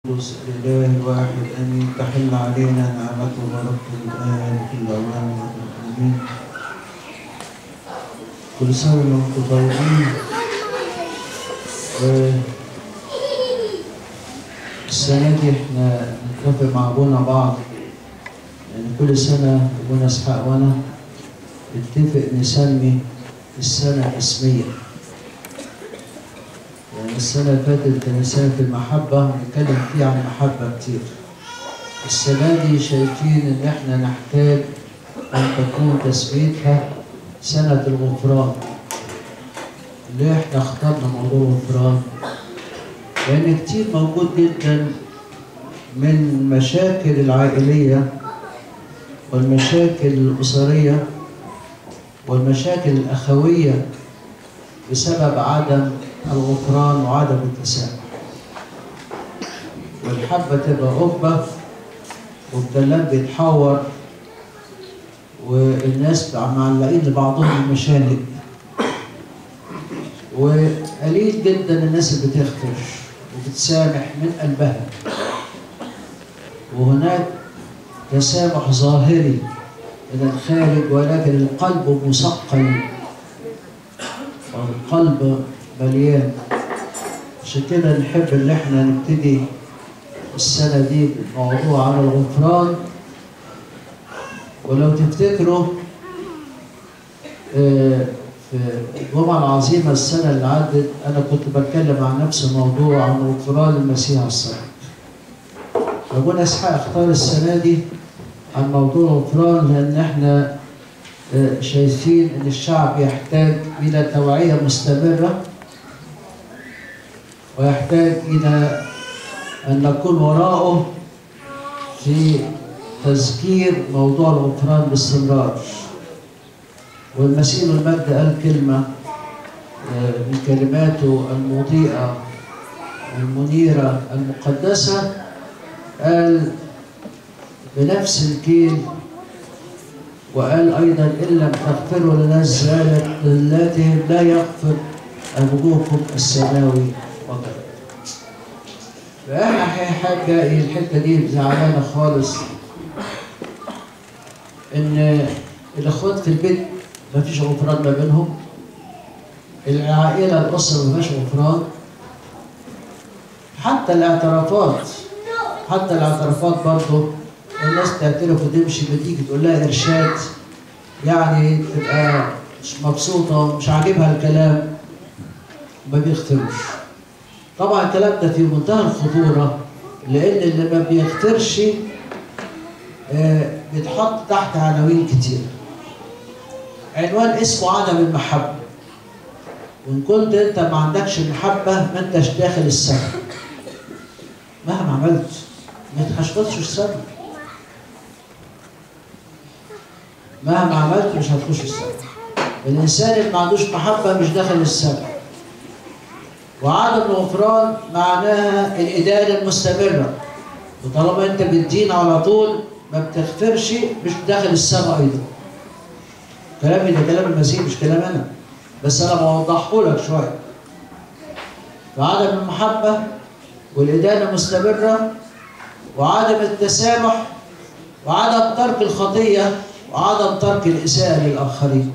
القدس الإله الواحد أمين تحل علينا نعمته وبركته الآن في الأوان آمين كل سنة وأنتم طيبين و- السنة دي احنا نتفق مع أبونا بعض يعني كل سنة أبونا إسحاق وأنا نتفق نسمي السنة اسمية يعني السنة اللي فاتت كان سنة المحبة نتكلم فيها عن المحبة كتير. السنة دي شايفين إن إحنا نحتاج أن تكون تسميتها سنة الغفران. ليه إحنا اخترنا موضوع الغفران؟ لأن كتير موجود جدا من المشاكل العائلية والمشاكل الأسرية والمشاكل الأخوية بسبب عدم الغفران وعدم التسامح والحبة تبقى قبة والكلام بيتحور والناس بقى معلقين لبعضهم المشانق وقليل جدا الناس اللي بتغفر وبتسامح من قلبها وهناك تسامح ظاهري من الخارج ولكن القلب مثقل والقلب مليان عشان كده نحب ان احنا نبتدي السنه دي بموضوع عن الغفران ولو تفتكروا آه، في الجمعه العظيمه السنه اللي عدت انا كنت بتكلم عن نفس الموضوع عن غفران المسيح الصالح ابونا اسحاق اختار السنه دي عن موضوع الغفران لان احنا آه، شايفين ان الشعب يحتاج الى توعيه مستمره ويحتاج الى ان نكون وراءه في تذكير موضوع الغفران باستمرار والمسيح المجد قال كلمه آه، من كلماته المضيئه المنيره المقدسه قال بنفس الكيل وقال أيضا إن لم تغفروا لنا الزالت ذلاتهم لا يغفر أبوكم السماوي وكذا فأنا حاجة الحتة دي زعلانة خالص إن الإخوات في البيت ما فيش غفران ما بينهم العائلة الأسرة ما فيش غفران حتى الاعترافات حتى الاعترافات برضه الناس تعترف وتمشي بتيجي تقول لها ارشاد يعني تبقى مش مبسوطه مش عاجبها الكلام ما بيختاروش طبعا الكلام ده في منتهى الخطوره لان اللي ما بيختارش آه، بيتحط تحت عناوين كتير عنوان اسمه عدم المحبه وان كنت انت ما عندكش محبه ما انتش داخل السماء مهما عملت ما تخشبطش السماء مهما عملت مش هتخش السماء الانسان اللي ما عندوش محبه مش داخل السماء وعدم الغفران معناها الادانه المستمره وطالما انت بتدين على طول ما بتغفرش مش داخل السماء ايضا كلامي ده كلام المسيح مش كلام انا بس انا بوضحه لك شويه فعدم المحبه والادانه مستمره وعدم التسامح وعدم ترك الخطيه وعدم ترك الإساءة للآخرين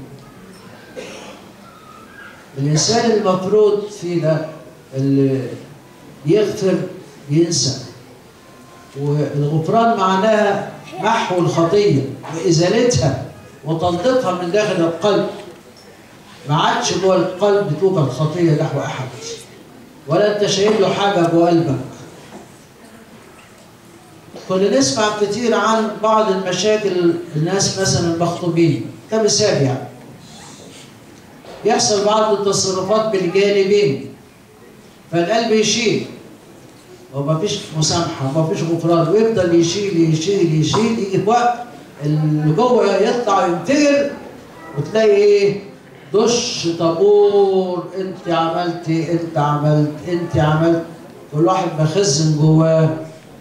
الإنسان المفروض فينا اللي يغفر ينسى والغفران معناها محو الخطية وإزالتها وتنظيفها من داخل القلب ما عادش جوه القلب توجد خطية نحو أحد ولا أنت شايل له حاجة جوه قلبك كنا نسمع كتير عن بعض المشاكل الناس مثلا المخطوبين كمثال يعني يحصل بعض التصرفات بالجانبين فالقلب يشيل وما فيش مسامحه وما فيش غفران ويفضل يشيل يشيل يشيل يجي في وقت اللي جوه يطلع ينفجر وتلاقي ايه دش طابور انت عملتي انت عملت انت عملت كل واحد مخزن جواه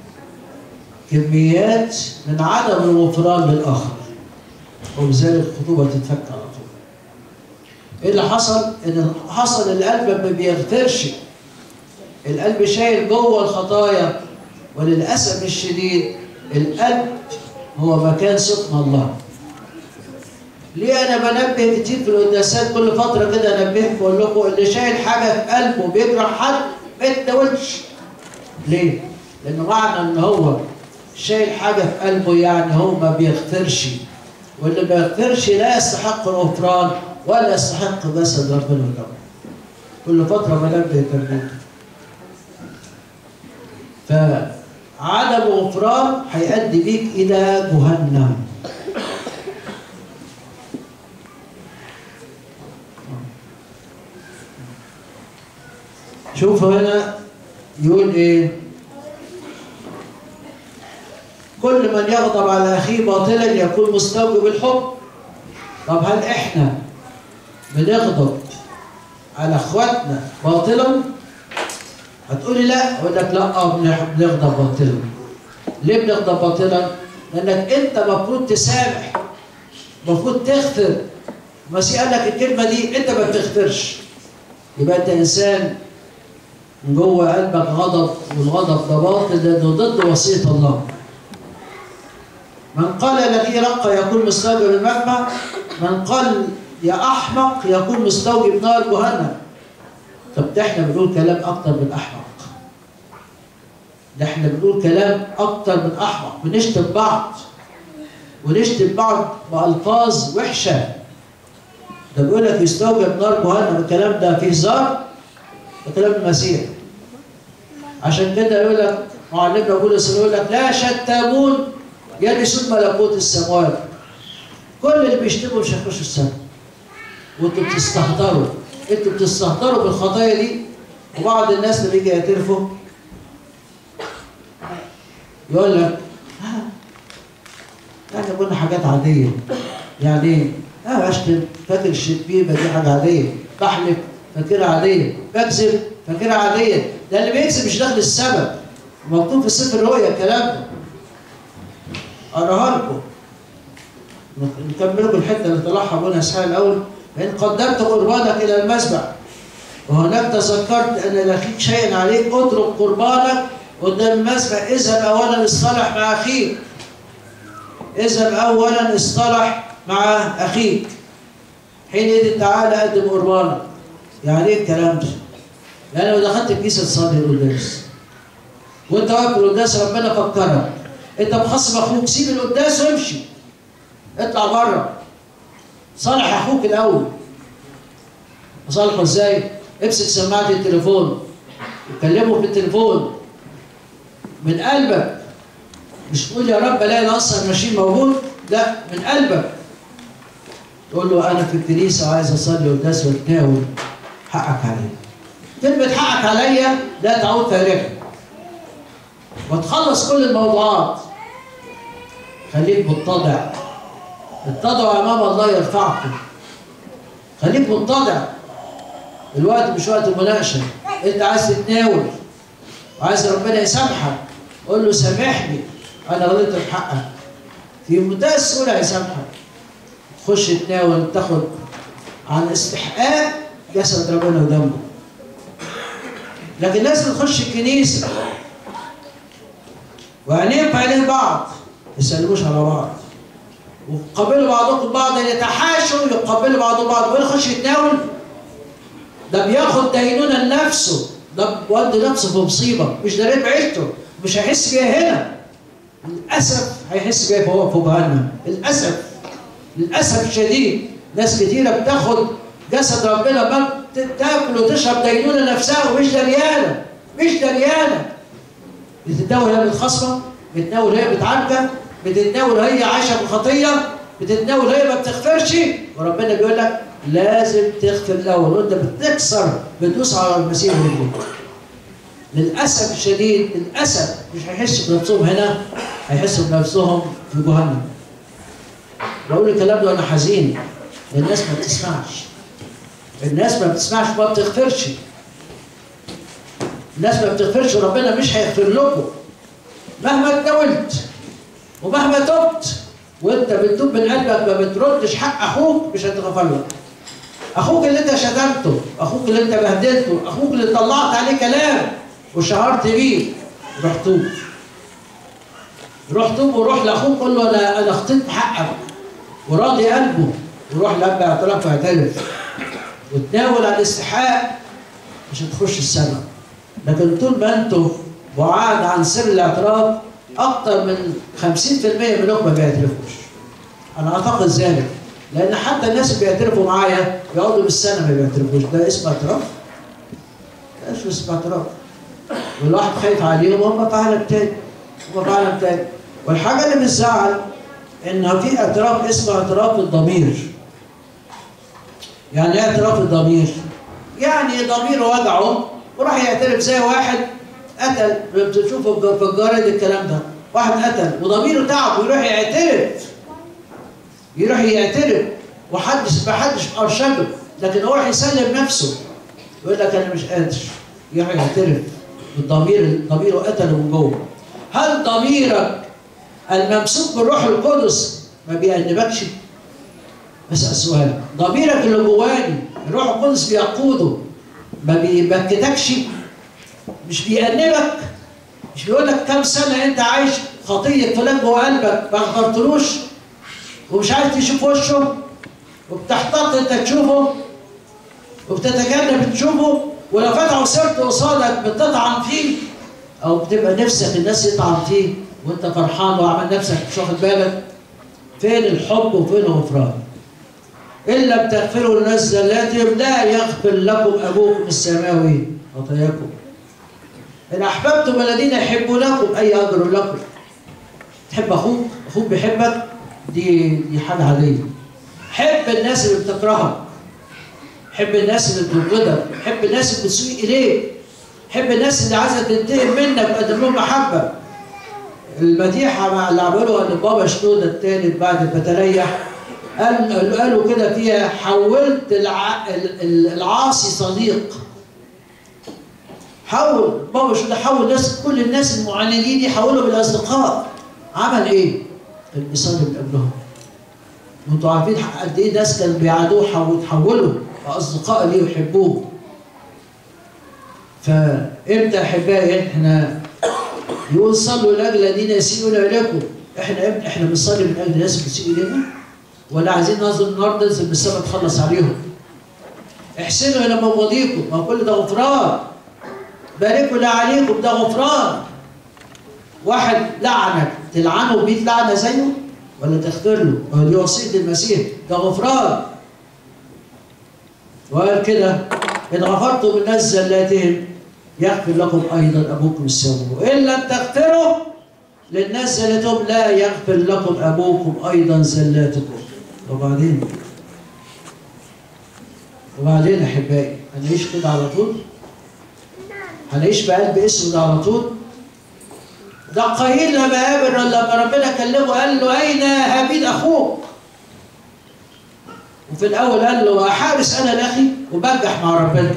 كميات من عدم الغفران للآخر وبذلك الخطوبة تتفك على طول. إيه اللي حصل؟ إن حصل القلب ما بيغفرش. القلب شايل جوه الخطايا وللاسف الشديد القلب هو مكان سكن الله ليه انا بنبه كتير في القداسات كل فتره كده انبهكم واقول لكم اللي شايل حاجه في قلبه بيجرح حد ما يتناولش ليه؟ لانه معنى ان هو شايل حاجه في قلبه يعني هو ما بيغفرش واللي ما بيغفرش لا يستحق الغفران ولا يستحق جسد ربنا له كل فتره بنبه تربيته فعدم غفران هيؤدي بيك الى جهنم شوفوا هنا يقول ايه كل من يغضب على اخيه باطلا يكون مستوجب الحب طب هل احنا بنغضب على اخواتنا باطلا هتقولي لا اقول لك لا اه بنغضب باطلا ليه بنغضب باطلا لانك انت المفروض تسامح المفروض تغفر المسيح قال لك الكلمه دي انت ما بتغفرش يبقى انت انسان من جوه قلبك غضب والغضب ده باطل لانه ضد وصيه الله. من قال الذي رق يكون مستوجب المجمع من قال يا احمق يكون مستوجب نار جهنم. طب ده احنا بنقول كلام اكتر من احمق. ده احنا بنقول كلام اكتر من احمق بنشتم بعض ونشتم بعض بالفاظ وحشه. ده بيقول لك يستوجب نار جهنم الكلام ده فيه هزار ده كلام المسيح عشان كده يقول لك معلمنا بولس يقول لك لا شتامون يرثون ملكوت السماوات كل اللي بيشتموا مش هيخشوا السماء وانتوا بتستهتروا انتوا بتستهتروا بالخطايا دي وبعض الناس اللي بيجي يعترفوا يقول لك احنا قلنا حاجات عاديه يعني ايه؟ اه بشتم فاكر الشتيمه دي حاجه عاديه بحلف فاكرها عاديه بكذب فاكرها عاديه ده اللي بيكذب مش داخل السبب مكتوب في سفر الرؤيا الكلام ده اقراها لكم نكمل لكم الحته اللي طلعها ابونا اسحاق الاول فان قدمت قربانك الى المذبح وهناك تذكرت ان لاخيك شيئا عليك اترك قربانك قدام المذبح اذهب اولا اصطلح مع اخيك اذهب اولا اصطلح مع اخيك حينئذ تعالى قدم قربانك يعني ايه الكلام ده؟ يعني لو دخلت الكيسه تصلي القداس وانت واقف القداس ربنا فكرك انت مخصم اخوك سيب القداس وامشي اطلع بره صالح اخوك الاول اصالحه ازاي؟ امسك سماعه التليفون وكلمه في التليفون من قلبك مش تقول يا رب الاقي نصر الماشين موجود لا من قلبك تقول له انا في الكنيسه وعايز اصلي قداس واتناول حقك عليا كلمه حقك عليا لا تعود فارغه وتخلص كل الموضوعات خليك متضع اتضعوا امام الله يرفعكم خليك متضع الوقت مش وقت مناقشه انت عايز تتناول وعايز ربنا يسامحك قول له سامحني انا غلطت في حقك في منتهى السهوله هيسامحك خش تناول تاخد عن استحقاق جسد ربنا ودمه لكن الناس بتخش الكنيسه وعينيهم في عينين بعض ما يسلموش على بعض وقبلوا بعضكم بعضا يتحاشوا يقبلوا بعضهم بعض وين يخش يتناول ده بياخد دينونة لنفسه ده بيودي نفسه في مصيبة مش دارين بعيشته مش هيحس بيها هنا للأسف هيحس بيها وهو في جهنم للأسف للأسف الشديد ناس كتيرة بتاخد جسد ربنا ما تاكل وتشرب دينونة نفسها ومش دريانة مش دريانة بتتناول هي متخاصمة بتتناول هي متعاركة بتتناول هي عايشة بالخطية بتتناول هي ما بتغفرش وربنا بيقول لك لازم تغفر الاول وانت بتكسر بتدوس على المسيح رجلك للاسف الشديد للاسف مش هيحسوا بنفسهم هنا هيحسوا بنفسهم في جهنم بقول الكلام ده وانا حزين الناس ما بتسمعش الناس ما بتسمعش ما بتغفرش الناس ما بتغفرش وربنا مش هيغفر لكم مهما اتناولت ومهما تبت وانت بتتوب من قلبك ما بتردش حق اخوك مش هتغفر لك اخوك اللي انت شتمته اخوك اللي انت بهدلته اخوك اللي طلعت عليه كلام وشهرت بيه روح توب روح توب وروح لاخوك قول له انا انا خطيت بحقك وراضي قلبه وروح لاب اعتراف واعترف وتناول على الاستحقاق مش هتخش السماء لكن طول ما انتم بعاد عن سر الاعتراف اكتر من 50% منكم ما بيعترفوش انا اعتقد ذلك لان حتى الناس اللي بيعترفوا معايا بيقعدوا بالسنه ما بيعترفوش ده اسمه اعتراف ده مش اسمه اعتراف والواحد خايف عليهم وهم في عالم تاني هم في عالم تاني والحاجه اللي بتزعل ان في اعتراف اسمه اعتراف الضمير يعني ايه اعتراف الضمير؟ يعني ضميره وجعه وراح يعترف زي واحد قتل بتشوفوا في الجرايد الكلام ده واحد قتل وضميره تعب ويروح يعترف يروح يعترف وحدش ما حدش ارشده لكن هو راح يسلم نفسه يقول لك انا مش قادر يروح يعترف بالضمير ضميره قتله من جوه هل ضميرك الممسوك بالروح القدس ما بيأنبكش؟ اسأل سؤال ضميرك اللي جواني الروح القدس بيقوده ما بيبكتكش مش بيأنبك مش بيقول لك كم سنة أنت عايش خطية فلان جوه قلبك ما غفرتلوش ومش عايز تشوف وشه وبتحتاط أنت تشوفه وبتتجنب تشوفه ولو فتحوا سيرته قصادك بتطعن فيه أو بتبقى نفسك الناس يطعن فيه وأنت فرحان وعمل نفسك مش واخد بالك فين الحب وفين الغفران؟ إلا بتغفروا الناس زلاتهم لا يغفر لكم أبوكم السماوي خطاياكم إن أحببتم الذين يحبونكم أي أجر لكم تحب أخوك أخوك بيحبك دي دي حاجة عادية حب الناس اللي بتكرهك حب الناس اللي بتبغضك حب الناس اللي بتسيء إليك حب الناس اللي عايزة تنتقم منك وتقدم لهم محبة المديحة مع اللي عملوها لبابا شنودة الثالث بعد ما تريح قال قالوا كده فيها حولت الع... العاصي صديق حول بابا شو ده حول الناس كل الناس المعاندين يحولوا بالاصدقاء عمل ايه؟ كان بيصلي من قبلهم وانتوا عارفين قد ايه ناس كانوا بيعادوه حولوا اصدقاء ليه ويحبوه فامتى احبائي احنا يقول صلوا لاجل الذين يسيئون اليكم احنا احنا بنصلي من اجل الناس اللي بتسيء الينا ولا عايزين ننزل النهارده ننزل بالسما تخلص عليهم احسنوا الى مبغضيكم ما كل ده غفران باركوا لا عليكم ده غفران واحد لعنك تلعنه ب 100 لعنه زيه ولا تغفر له؟ هو دي وصيه المسيح ده غفران وقال كده ان غفرتم الناس زلاتهم يغفر لكم ايضا ابوكم السماوي وان لم تغفروا للناس زلاتهم لا يغفر لكم ابوكم ايضا زلاتكم وبعدين وبعدين احبائي هنعيش كده على طول هنعيش بقلب اسود على طول ده قايل لما قابل لما ربنا كلمه قال له اين هابيل اخوك وفي الاول قال له احارس انا لاخي وبنجح مع ربنا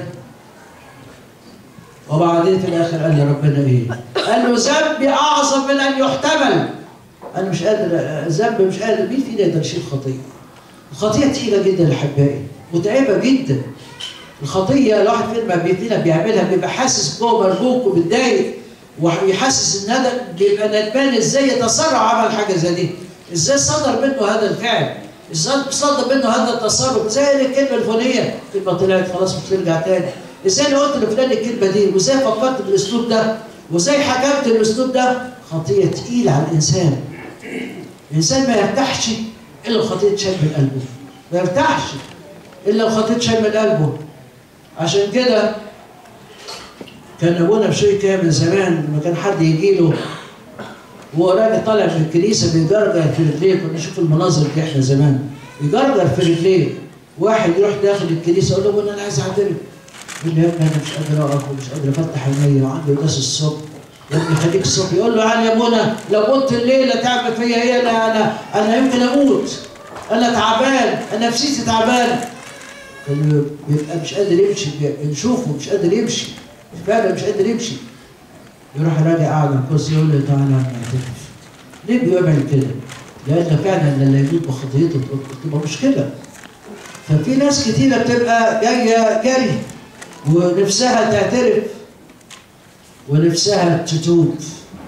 وبعدين في الاخر قال لي ربنا ايه قال له ذنبي اعظم من ان يحتمل انا مش قادر ذنب مش قادر مين فينا يقدر يشيل خطيه الخطيه تقيله جدا يا احبائي متعبه جدا الخطيه الواحد فينا فينا بيعملها بيبقى حاسس جوه مربوك ومتضايق ويحسس ان هذا بيبقى ندمان ازاي يتسرع عمل حاجه زي دي ازاي صدر منه هذا الفعل ازاي صدر منه هذا التصرف زي الكلمه الفلانيه كلمه طلعت خلاص مش ترجع تاني ازاي انا قلت لفلان الكلمه دي وازاي فكرت بالاسلوب ده وازاي حكمت الاسلوب ده خطيه تقيله على الانسان الانسان ما يرتاحش الا الخطيه تشال من قلبه ما يرتاحش الا الخطيه تشال من قلبه عشان كده كان ابونا بشوي كامل زمان لما كان حد يجي له وهو راجع طالع من الكنيسه بيجرجر في رجليه كنا نشوف المناظر دي احنا زمان يجرجر في رجليه واحد يروح داخل الكنيسه يقول له ابونا انا عايز اعترف يقول له يا ابني انا مش قادر اقف ومش قادر افتح عيني وعندي قداس الصبح يا ابني خليك الصبح يقول له يعني يا ابونا لو مت الليله تعمل فيا ايه انا انا انا يمكن اموت انا تعبان انا نفسيتي تعبان بيبقى مش قادر يمشي بنشوفه مش قادر يمشي فعلا مش قادر يمشي يروح راجع قاعد على الكرسي يقول لي تعالى نعترف ليه بيعمل كده؟ لأن فعلا اللي يموت بخطيته بتبقى مشكلة ففي ناس كتيرة بتبقى جاية جري ونفسها تعترف ونفسها تتوب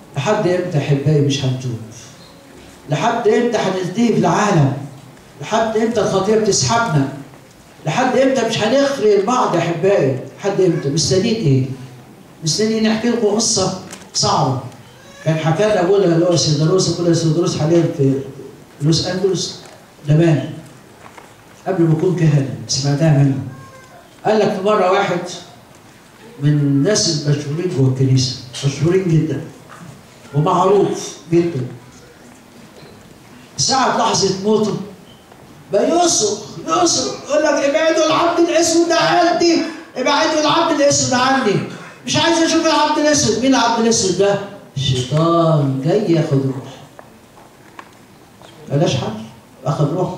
لحد امتى احبائي مش هنتوب لحد امتى هنلتهي في العالم لحد امتى الخطيه بتسحبنا لحد امتى مش هنخلي البعض يا احبائي لحد امتى مستنيين ايه مستنيين نحكي لكم قصه صعبه كان حكى لنا ابونا اللي هو سيدروس كل سيدروس حاليا في لوس انجلوس زمان قبل ما يكون كهنه سمعتها منه قال لك في مره واحد من الناس المشهورين جوه الكنيسه مشهورين جدا ومعروف جدا ساعة لحظة موته بقى يصرخ يصرخ يقول لك ابعدوا العبد الاسود ده عني ابعدوا العبد الاسود عني مش عايز اشوف العبد الاسود مين العبد الاسود ده؟ الشيطان جاي ياخد روح بلاش حل اخذ روحه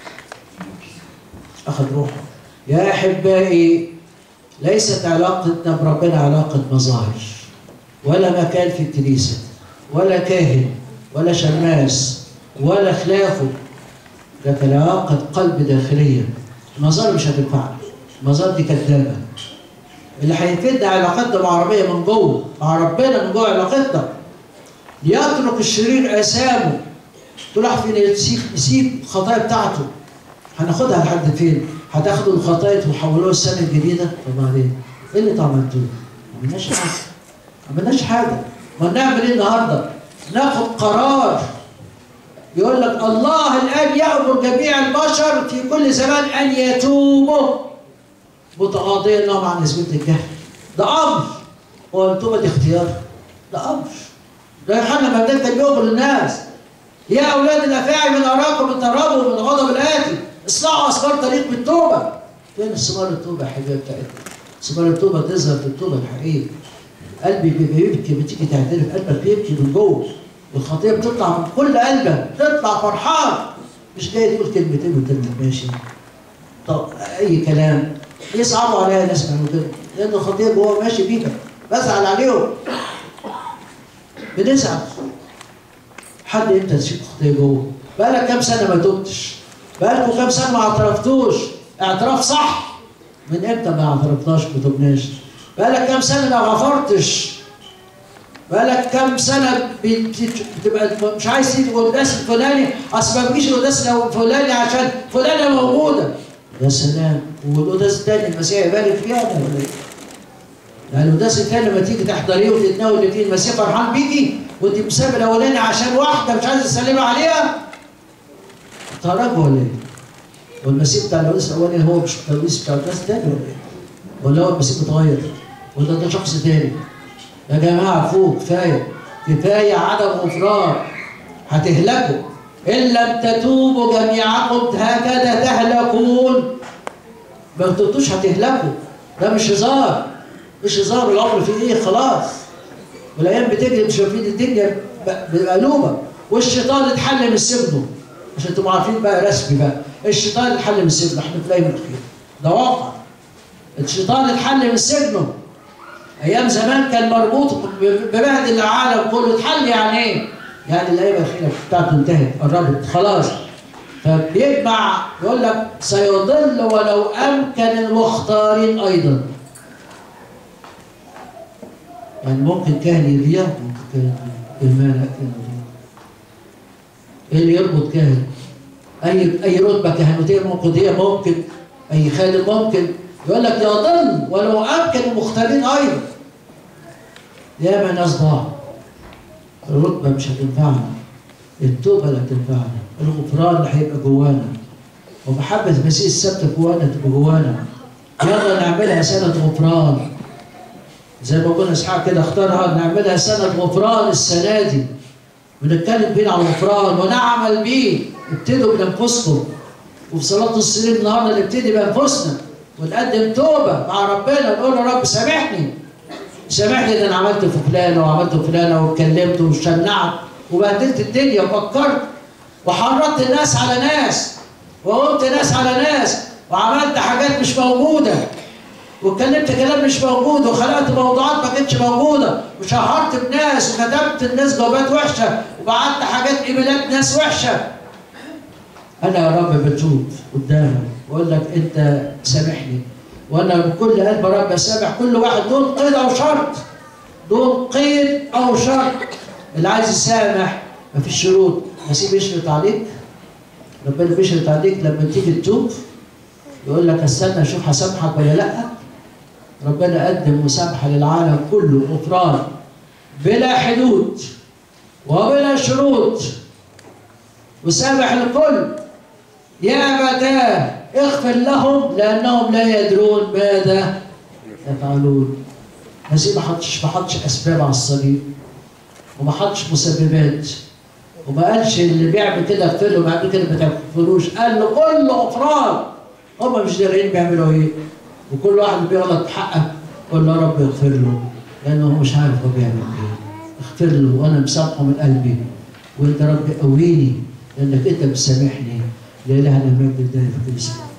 اخذ روحه يا احبائي ليست علاقتنا بربنا علاقه مظاهر ولا مكان في الكنيسه ولا كاهن ولا شماس ولا خلافه لكن علاقه قلب داخليه المظاهر مش هتنفعنا المظاهر دي كدابه اللي هيفيدنا علاقتنا مع ربنا من جوه مع ربنا من جوه علاقتنا يترك الشرير اثامه كل واحد فينا يسيب يسيب الخطايا بتاعته هناخدها لحد فين؟ هتاخدوا الخطايا وتحولوها السنه الجديده طب بعدين ايه اللي انتوا عملتوه؟ ما عملناش حاجه ما عملناش حاجه ما نعمل ايه النهارده؟ ناخد قرار يقول لك الله الان يامر جميع البشر في كل زمان ان يتوبوا متغاضيا لهم عن نسبه الجهل ده امر هو التوبه دي اختيار ده امر ده يوحنا ما كان بيخبر الناس يا اولاد الافاعي من اراكم من ترابوا من غضب الاتي اصنعوا اسرار طريق بالتوبه فين ثمار التوبه يا حبيبي بتاعتنا ثمار التوبه تظهر في التوبه الحقيقيه قلبي بيبكي بتيجي تعترف قلبك بيبكي من جوه والخطيه بتطلع من كل قلبك تطلع فرحان مش جاي تقول كلمتين وترمي ماشي طب اي كلام يصعبوا عليا ناس يعملوا كده لان الخطيه جوه ماشي بيها بزعل عليهم بنزعل حد امتى تسيب خطيه جوه بقالك كام سنه ما تبتش بقالكم كام سنه ما اعترفتوش اعتراف صح من امتى ما اعترفناش ما تبناش بقالك كام سنه ما غفرتش بقالك كام سنه بتبقى مش عايز تيجي القداس الفلاني اصل ما بيجيش القداس الفلاني عشان فلانه موجوده يا سلام والقداس الثاني المسيح يبارك فيها ولا ايه؟ يعني القداس الثاني لما تيجي تحضريه وتتناول فيه المسيح فرحان بيكي وانت مسافر الاولاني عشان واحده مش عايز تسلمي عليها تراجع ولا ايه؟ والمسيح بتاع القداس الاولاني هو مش القداس بتاع القداس الثاني ولا ايه؟ ولا هو المسيح متغير؟ ولا ده شخص ثاني؟ يا جماعه فوق كفايه كفايه عدم غفران هتهلكوا ان لم تتوبوا جميعكم هكذا تهلكون ما تبتوش هتهلكوا ده مش هزار مش هزار العمر فيه ايه خلاص والايام بتجري مش شايفين الدنيا مقلوبه والشيطان اتحل من سجنه عشان تبقوا عارفين بقى رسمي بقى الشيطان اتحل من سجنه احنا في الايام الاخيره ده واقع الشيطان اتحل من سجنه ايام زمان كان مربوط ببهدل العالم كله اتحل يعني ايه؟ يعني الايام الاخيره بتاعته انتهت قربت خلاص فبيجمع يقول لك سيضل ولو امكن المختارين ايضا يعني ممكن كاهن يضيع ممكن كاهن المانع كاهن ايه اللي يربط كاهن اي اي رتبه كهنوتيه ممكن دي ممكن اي خادم ممكن يقول لك يضل ولو امكن المختارين ايضا ياما ناس ضاعوا الرتبه مش هتنفعنا التوبه اللي هتنفعنا الغفران اللي هيبقى جوانا ومحبه المسيح الثابته جوانا تبقى جوانا يلا نعملها سنه غفران زي ما قلنا اسحاق كده اختارها نعملها سنه غفران السنه دي ونتكلم بيه عن الغفران ونعمل بيه ابتدوا بانفسكم وفي صلاه السرير النهارده نبتدي بانفسنا ونقدم توبه مع ربنا ونقول يا رب سامحني سامحني ان انا عملت في فلانه وعملت في فلانه واتكلمت وشنعت وبهدلت الدنيا وفكرت وحرضت الناس على ناس وقمت ناس على ناس وعملت حاجات مش موجوده واتكلمت كلام مش موجود وخلقت موضوعات ما كانتش موجوده وشهرت بناس وكتبت الناس جوابات وحشه وبعت حاجات ايميلات ناس وحشه انا يا رب بتوب قدامك واقول لك انت سامحني وانا بكل قلب رب اسامح كل واحد دون قيد او شرط دون قيد او شرط اللي عايز يسامح مفيش شروط نسيب يشرط عليك ربنا بيشرط عليك لما تيجي تتوب يقول لك استنى اشوف هسامحك ولا لا ربنا قدم مسامحه للعالم كله غفران بلا حدود وبلا شروط وسامح الكل يا متاه اغفر لهم لانهم لا يدرون ماذا يفعلون المسيح ما حطش ما حطش اسباب على الصليب وما حطش مسببات وما قالش اللي بيعمل كده اغفر له وبعد كده ما تغفروش قال له كل غفران هم مش دارين بيعملوا ايه وكل واحد بيغلط بحقك قول له يا رب اغفر له لانه هو مش عارف هو بيعمل ايه اغفر له وانا مسامحه من قلبي وانت ربي قويني لانك انت بتسامحني لإلهنا المجد الدائم في كل سنه